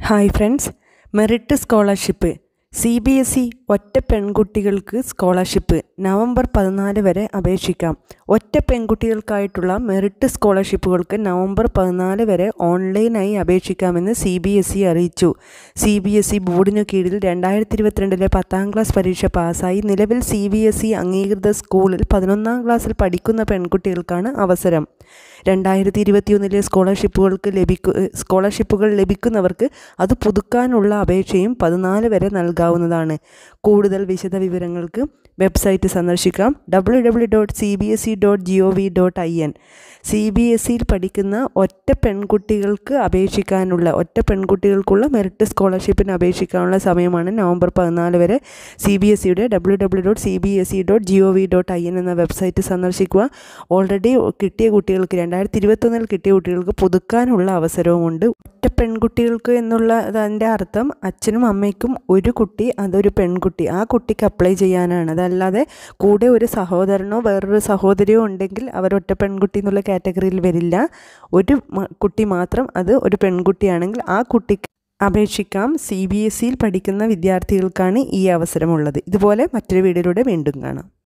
hi friends merit scholarship C B S E ഒറ്റ പെൺകുട്ടികൾക്ക് scholarship November പതിനാല് വരെ അപേക്ഷിക്കാം ഒറ്റ പെൺകുട്ടികൾക്കായിട്ടുള്ള മെറിറ്റ് സ്കോളർഷിപ്പുകൾക്ക് നവംബർ പതിനാല് വരെ ഓൺലൈനായി അപേക്ഷിക്കാമെന്ന് സി ബി എസ് ഇ അറിയിച്ചു സി ബി എസ് ഇ ബോർഡിനു കീഴിൽ രണ്ടായിരത്തി ഇരുപത്തിരണ്ടിലെ പത്താം ക്ലാസ് പരീക്ഷ പാസ്സായി നിലവിൽ സി ബി എസ് ഇ അംഗീകൃത സ്കൂളിൽ പതിനൊന്നാം ക്ലാസ്സിൽ പഠിക്കുന്ന പെൺകുട്ടികൾക്കാണ് അവസരം രണ്ടായിരത്തി ഇരുപത്തിയൊന്നിലെ സ്കോളർഷിപ്പുകൾക്ക് ലഭിക്കു സ്കോളർഷിപ്പുകൾ ലഭിക്കുന്നവർക്ക് അത് പുതുക്കാനുള്ള അപേക്ഷയും പതിനാല് വരെ നൽകാവുന്നതാണ് കൂടുതൽ വിശദ വിവരങ്ങൾക്ക് വെബ്സൈറ്റ് സന്ദർശിക്കാം W W dot C B S E dot G O V dot I N C B S ഇയിൽ പഠിക്കുന്ന ഒറ്റ പെൺകുട്ടികൾക്ക് അപേക്ഷിക്കാനുള്ള ഒറ്റ പെൺകുട്ടികൾക്കുള്ള മെറിറ്റ് സ്കോളർഷിപ്പിന് അപേക്ഷിക്കാനുള്ള സമയമാണ് നവംബർ പതിനാല് വരെ സി ബി എസ് ഇയുടെ W W dot C B S E dot G O V dot I N എന്ന വെബ്സൈറ്റ് സന്ദർശിക്കുക ഓൾറെഡി കിട്ടിയ കുട്ടികൾക്ക് രണ്ടായിരത്തി ഇരുപത്തൊന്നിൽ കിട്ടിയ കുട്ടികൾക്ക് പുതുക്കാനുള്ള അവസരവുമുണ്ട് ഒറ്റ പെൺകുട്ടികൾക്ക് എന്നുള്ള അതിൻ്റെ അർത്ഥം അച്ഛനും അമ്മയ്ക്കും ഒരു കുട്ടി അതൊരു പെൺകുട്ടി ആ കുട്ടിക്ക് അപ്ലൈ ചെയ്യാനാണ് അതല്ലാതെ കൂടെ ഒരു സഹോദരനോ വേറൊരു സഹോദരിയോ ഉണ്ടെങ്കിൽ അവർ ഒറ്റ പെൺകുട്ടി എന്നുള്ള കാറ്റഗറിയിൽ വരില്ല ഒരു കുട്ടി മാത്രം അത് ഒരു പെൺകുട്ടിയാണെങ്കിൽ ആ കുട്ടിക്ക് അപേക്ഷിക്കാം സി ബി എസ് സിയിൽ പഠിക്കുന്ന വിദ്യാർത്ഥികൾക്കാണ് ഈ അവസരമുള്ളത് ഇതുപോലെ മറ്റൊരു വീഡിയോയിലൂടെ വീണ്ടും കാണാം